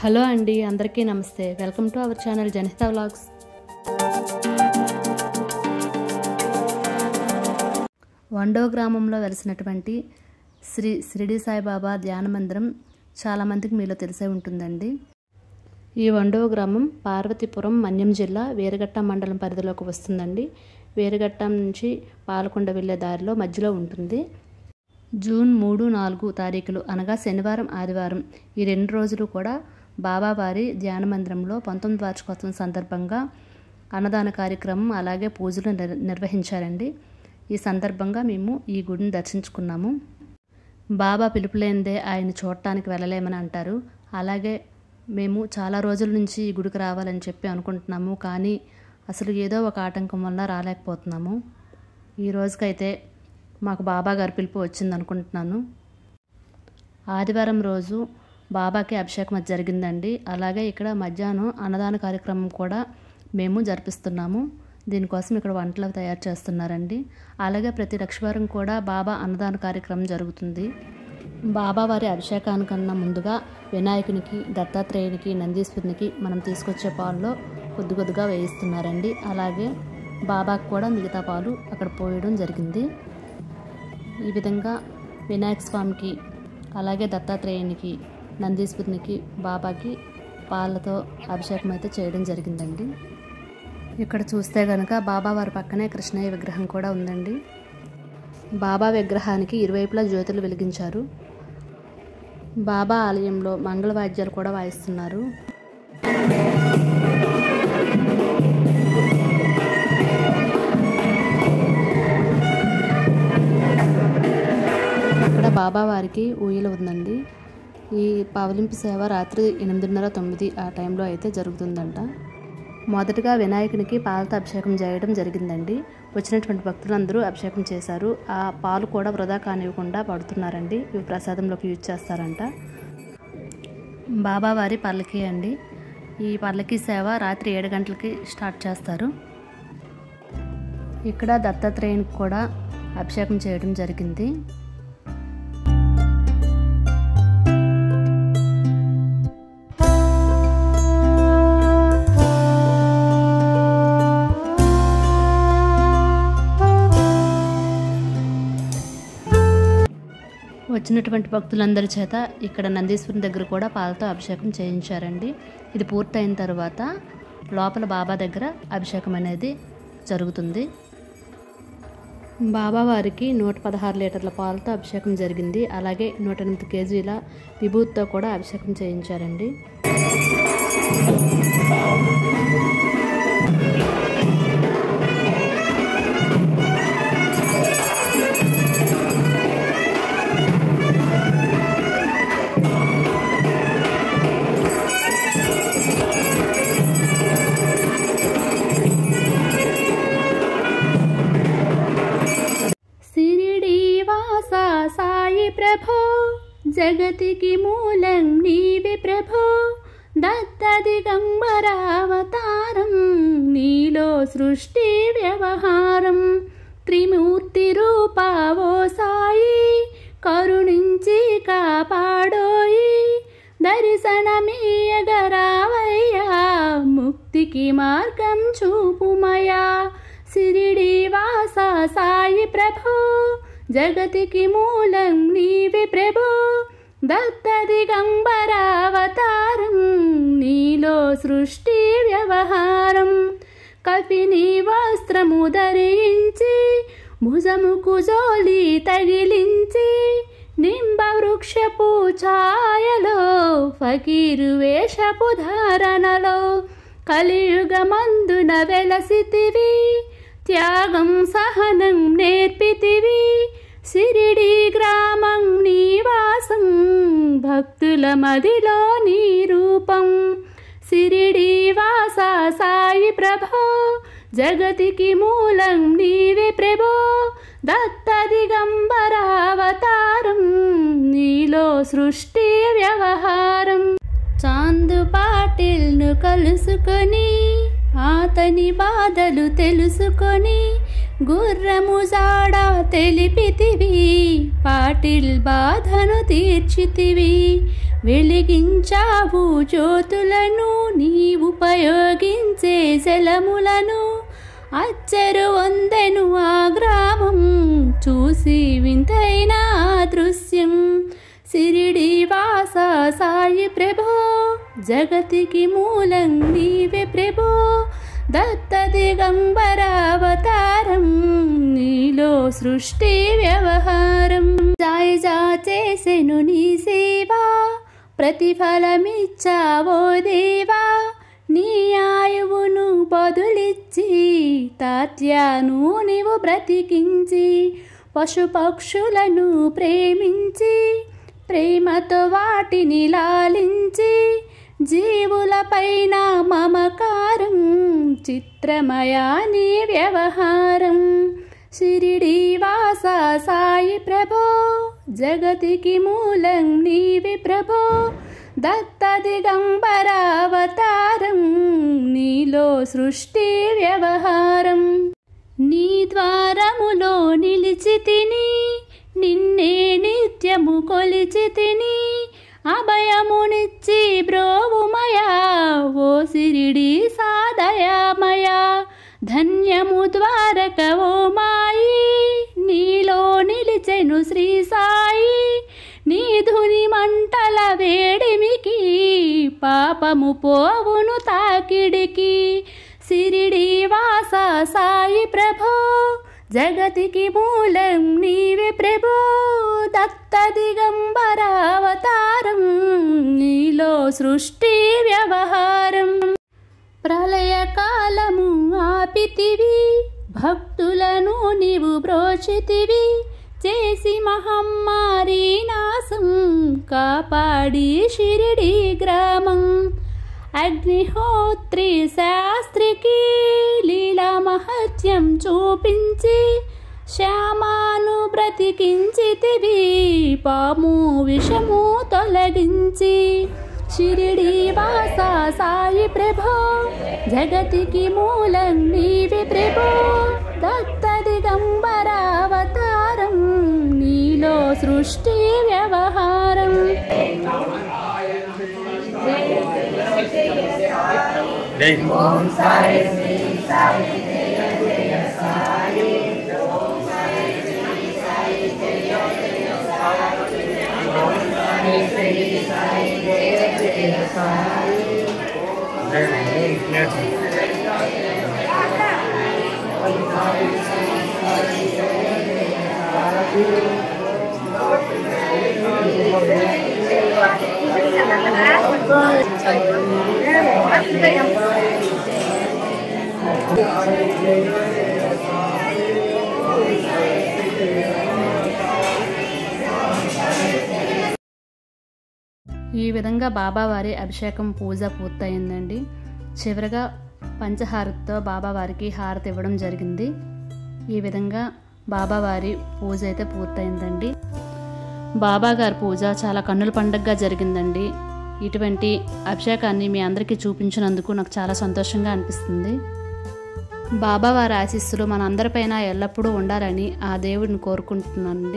hello అండి అందరికీ నమస్తే welcome to our channel Janitha vlogs వండో గ్రామంలో వెలిసినటువంటి శ్రీ షిరిడి సాయిబాబా ధ్యాన మందిరం చాలామందికి మీలో తెలిసే ఉంటుందండి ఈ వండో గ్రామం పార్వతీపురం మన్యం జిల్లా వీరఘట్ట మండలం పరిధిలోకి వస్తుందండి వీరఘట్ట నుంచి పాలకొండ వెళ్ళే దారిలో మధ్యలో ఉంటుంది జూన్ మూడు నాలుగు తారీఖులు అనగా శనివారం ఆదివారం ఈ రెండు రోజులు కూడా బాబావారి ధ్యాన మందిరంలో పంతొమ్మిది వార్షికోత్సవం సందర్భంగా అన్నదాన కార్యక్రమం అలాగే పూజలు నిర్ నిర్వహించారండి ఈ సందర్భంగా మేము ఈ గుడిని దర్శించుకున్నాము బాబా పిలుపులేందే ఆయన చూడటానికి వెళ్ళలేమని అంటారు అలాగే మేము చాలా రోజుల నుంచి ఈ గుడికి రావాలని చెప్పి అనుకుంటున్నాము కానీ అసలు ఏదో ఒక ఆటంకం వల్ల రాలేకపోతున్నాము ఈ రోజుకైతే మాకు బాబా గారి పిలుపు వచ్చింది అనుకుంటున్నాను ఆదివారం రోజు బాబాకి అభిషేకం అది జరిగిందండి అలాగే ఇక్కడ మధ్యాహ్నం అన్నదాన కార్యక్రమం కూడా మేము జరిపిస్తున్నాము దీనికోసం ఇక్కడ వంటలు తయారు చేస్తున్నారండి అలాగే ప్రతి లక్షవారం కూడా బాబా అన్నదాన కార్యక్రమం జరుగుతుంది బాబా వారి అభిషేకానికన్నా ముందుగా వినాయకునికి దత్తాత్రేయునికి నందీశ్వరునికి మనం తీసుకొచ్చే పాల్లో కొద్ది కొద్దిగా వేయిస్తున్నారండి అలాగే బాబాకు కూడా మిగతా పాలు అక్కడ పోయడం జరిగింది ఈ విధంగా వినాయక స్వామికి అలాగే దత్తాత్రేయునికి నందీశ్వరునికి బాబాకి పాలతో అభిషేకం అయితే చేయడం జరిగిందండి ఇక్కడ చూస్తే కనుక బాబా వారి పక్కనే కృష్ణయ్య విగ్రహం కూడా ఉందండి బాబా విగ్రహానికి ఇరువైపులా జ్యోతులు వెలిగించారు బాబా ఆలయంలో మంగళవాద్యాలు కూడా వాయిస్తున్నారు ఇక్కడ బాబా వారికి ఊయల ఉందండి ఈ పవలింపు సేవ రాత్రి ఎనిమిదిన్నర తొమ్మిది ఆ టైంలో అయితే జరుగుతుందంట మొదటగా వినాయకునికి పాలతో అభిషేకం చేయడం జరిగిందండి వచ్చినటువంటి భక్తులందరూ అభిషేకం చేశారు ఆ పాలు కూడా వృధా కానివ్వకుండా పడుతున్నారండి ఇవి ప్రసాదంలోకి యూజ్ చేస్తారంట బాబావారి పల్లకి అండి ఈ పల్లకి సేవ రాత్రి ఏడు గంటలకి స్టార్ట్ చేస్తారు ఇక్కడ దత్తాత్రేయునికి కూడా అభిషేకం చేయడం జరిగింది వచ్చినటువంటి భక్తులందరి చేత ఇక్కడ నందీశ్వరుని దగ్గర కూడా పాలతో అభిషేకం చేయించారండి ఇది పూర్తయిన తర్వాత లోపల బాబా దగ్గర అభిషేకం అనేది జరుగుతుంది బాబా వారికి నూట పదహారు లీటర్ల పాలతో అభిషేకం జరిగింది అలాగే నూట ఎనిమిది కేజీల విభూతితో కూడా అభిషేకం చేయించారండి సిరిడి వాస సాయి ప్రభో జగతికి మూలం నీవే ప్రభో దత్త దిగంబరావతారం నీలో సృష్టి వ్యవహారం త్రిమూర్తి రూపావో సాయి కరుణించి కాపాడోయి దర్శనమీయగరావయ్యా ముక్తికి మార్గం చూపుమయా సిరిడి వాస సాయి ప్రభో జగతికి మూలం నీవే ప్రభో దత్త దిగంబరావతారం నీలో సృష్టి వ్యవహారం కపిని వస్త్రము ధరించి భుజముకు జోలి తగిలించి నింబ వృక్షపు ఛాయలో ఫకీరు వేషపు ధారణలో కలియుగమందున వెలసితివి త్యాగం సహనం నేర్పితివి సిరిడి గ్రామం నీవాసం భక్తుల మదిలో నీ రూపం సిరిడి వాస సాయి ప్రభో జగతికి మూలం నీవే ప్రభో దత్త దిగంబరావతారం నీలో సృష్టి వ్యవహారం చాందు పాటిల్ను కలుసుకొని అతని బాధలు తెలుసుకొని గుర్రము జాడ తెలిపితివి పాటిల్ బాధను తీర్చితివి వెలిగించావు జ్యోతులను నీ ఉపయోగించే జలములను అచ్చరు వందెను ఆ గ్రామం చూసి వింతైన ఆ దృశ్యం సిరిడి వాస సాయి ప్రభో జగతికి మూలం నీవే ప్రభో దత్త దిగంబర అవతారం నీలో సృష్టి వ్యవహారం జాయ్ జా చేసెను నీ సేవా ప్రతిఫలమిచ్చావో దేవా నీ ఆయువును బదులిచ్చి తాత్యాను నీవు బ్రతికించి పశుపక్షులను ప్రేమించి ప్రేమతో వాటిని లాలించి జీవులపైన మమకారం చిత్రమయా నీ వ్యవహారం షిరిడి వాస సాయి ప్రభో జగతికి మూలం నీవి ప్రభో దత్త దిగంబర అవతారం నీలో సృష్టి వ్యవహారం నీ ద్వారములో నిలిచి తిని నిన్నే నిత్యము కొలిచి తిని అభయమునిచ్చి బ్రోవుమయా ఓ సిరిడి సాదయామయా ధన్యము ద్వారక ఓ మాయి నీలో నిలిచెను శ్రీ సాయి నీ ధుని మంటల వేడిమికి పాపము పోవును తాకిడికి సిరిడి వాస సాయి ప్రభో జగతికి మూలం నీవే ప్రభో దత్త దిగంబర అవతారం నీలో సృష్టి వ్యవహారం ప్రళయకాలము ఆపితివి భక్తులను నీవు బ్రోచితివి చేసి మహమ్మారి నాశం కాపాడి షిరిడి గ్రామం అగ్నిహోత్రి శాస్త్రికి లీలా మహత్యం చూపించి శ్యామాను బ్రతికించితివి పాము విషము తొలగించి షిరిడి వాస సాయి ప్రభో జగతికి మూలం నీవి ప్రభో దత్త దిగంబర అవతారం నీలో సృష్టి వ్యవహారం ఈ విధంగా బాబావారి అభిషేకం పూజ పూర్తయిందండి చివరగా పంచహారతితో బాబావారికి హారతి ఇవ్వడం జరిగింది ఈ విధంగా బాబావారి పూజ అయితే పూర్తయిందండి బాబాగారి పూజ చాలా కన్నుల పండగగా జరిగిందండి ఇటువంటి అభిషేకాన్ని మీ అందరికీ చూపించినందుకు నాకు చాలా సంతోషంగా అనిపిస్తుంది బాబావారి ఆశీస్సులు మన అందరిపైన ఎల్లప్పుడూ ఉండాలని ఆ దేవుడిని కోరుకుంటున్నానండి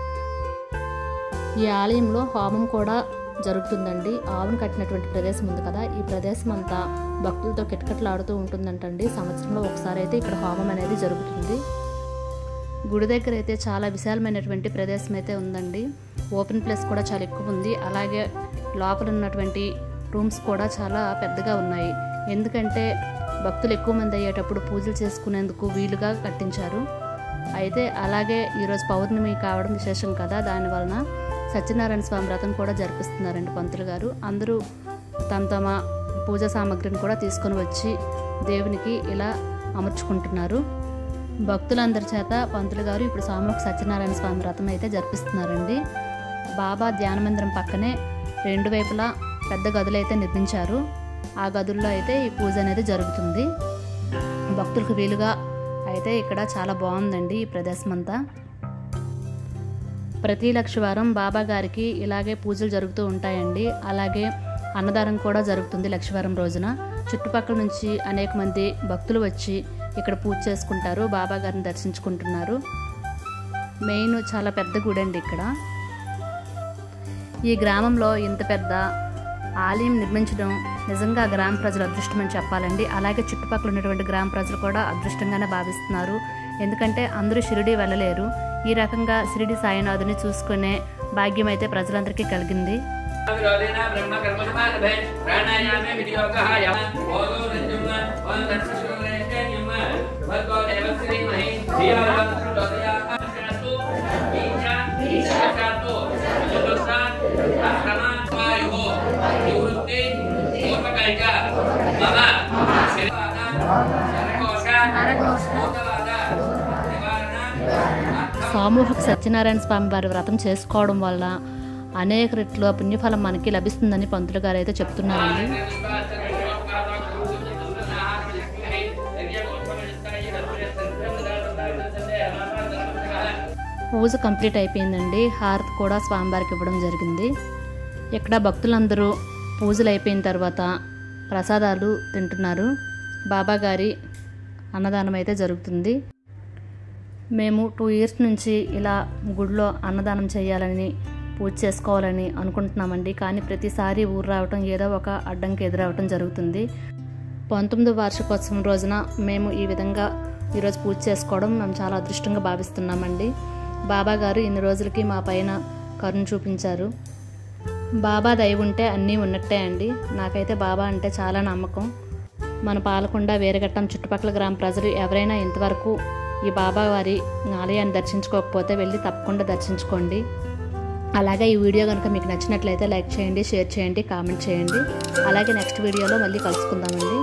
ఈ ఆలయంలో హోమం కూడా జరుగుతుందండి ఆవును కట్టినటువంటి ప్రదేశం ఉంది కదా ఈ ప్రదేశం అంతా భక్తులతో కిటకిటలాడుతూ ఉంటుందంటండి సంవత్సరంలో ఒకసారి అయితే ఇక్కడ హోమం అనేది జరుగుతుంది గుడి దగ్గర అయితే చాలా విశాలమైనటువంటి ప్రదేశం అయితే ఉందండి ఓపెన్ ప్లేస్ కూడా చాలా ఎక్కువ ఉంది అలాగే లోపల ఉన్నటువంటి రూమ్స్ కూడా చాలా పెద్దగా ఉన్నాయి ఎందుకంటే భక్తులు ఎక్కువ మంది అయ్యేటప్పుడు పూజలు చేసుకునేందుకు వీలుగా కట్టించారు అయితే అలాగే ఈరోజు పౌర్ణమి కావడం విశేషం కదా దానివలన సత్యనారాయణ స్వామి వ్రతం కూడా జరిపిస్తున్నారండి పంతులు గారు అందరూ తమ తమ పూజా సామాగ్రిని కూడా తీసుకొని వచ్చి దేవునికి ఇలా అమర్చుకుంటున్నారు భక్తులందరి చేత పంతులు గారు ఇప్పుడు సామూహిక సత్యనారాయణ స్వామి వ్రతం అయితే జరిపిస్తున్నారండి బాబా ధ్యాన మందిరం పక్కనే రెండు వైపులా పెద్ద గదులు అయితే నిర్మించారు ఆ గదుల్లో అయితే ఈ పూజ అనేది జరుగుతుంది భక్తులకు వీలుగా అయితే ఇక్కడ చాలా బాగుందండి ఈ ప్రదేశం అంతా ప్రతి లక్షవారం బాబా గారికి ఇలాగే పూజలు జరుగుతూ ఉంటాయండి అలాగే అన్నదానం కూడా జరుగుతుంది లక్షవారం రోజున చుట్టుపక్కల నుంచి అనేక మంది భక్తులు వచ్చి ఇక్కడ పూజ చేసుకుంటారు బాబా గారిని దర్శించుకుంటున్నారు మెయిన్ చాలా పెద్ద గుడి అండి ఇక్కడ ఈ గ్రామంలో ఇంత పెద్ద ఆలయం నిర్మించడం నిజంగా గ్రామ ప్రజల అదృష్టం అని చెప్పాలండి అలాగే చుట్టుపక్కల ఉన్నటువంటి గ్రామ ప్రజలు కూడా అదృష్టంగానే భావిస్తున్నారు ఎందుకంటే అందరూ షిరిడి వెళ్ళలేరు ఈ రకంగా షిరిడి సాయినాథుని చూసుకునే భాగ్యం అయితే ప్రజలందరికీ కలిగింది విరోధేన బ్రహ్మ కర్మ సమారభే ప్రాణాయామే వినియోగః యమ ఓదో రంజుమ ఓం తత్సశురేణ్యమ భగవో దేవశ్రీమహి ధియావం ప్రచోదయాత్సు ఈశా ఈశాతు చతుర్థ అష్టమ వాయుః నివృత్తి పూర్వకైక మమ శరీరాన శరకోశ భూతవాద నివారణ సామూహిక సత్యనారాయణ స్వామి వారి వ్రతం చేసుకోవడం వల్ల అనేక రెట్ల పుణ్యఫలం మనకి లభిస్తుందని పంతులు గారు అయితే చెప్తున్నారండి పూజ కంప్లీట్ అయిపోయిందండి హారతి కూడా స్వామివారికి ఇవ్వడం జరిగింది ఇక్కడ భక్తులందరూ పూజలు అయిపోయిన తర్వాత ప్రసాదాలు తింటున్నారు బాబా గారి అన్నదానం అయితే జరుగుతుంది మేము టూ ఇయర్స్ నుంచి ఇలా గుడిలో అన్నదానం చేయాలని పూజ చేసుకోవాలని అనుకుంటున్నామండి కానీ ప్రతిసారి ఊరు రావటం ఏదో ఒక అడ్డంకి ఎదురవటం జరుగుతుంది పంతొమ్మిదో వార్షికోత్సవం రోజున మేము ఈ విధంగా ఈరోజు పూజ చేసుకోవడం మేము చాలా అదృష్టంగా భావిస్తున్నామండి బాబా గారు ఇన్ని రోజులకి మా పైన కరుణ చూపించారు బాబా దయ ఉంటే అన్నీ ఉన్నట్టే అండి నాకైతే బాబా అంటే చాలా నమ్మకం మన పాలకొండ వేరగట్టం చుట్టుపక్కల గ్రామ ప్రజలు ఎవరైనా ఇంతవరకు ఈ బాబా వారి ఆలయాన్ని దర్శించుకోకపోతే వెళ్ళి తప్పకుండా దర్శించుకోండి అలాగే ఈ వీడియో కనుక మీకు నచ్చినట్లయితే లైక్ చేయండి షేర్ చేయండి కామెంట్ చేయండి అలాగే నెక్స్ట్ వీడియోలో మళ్ళీ కలుసుకుందామండి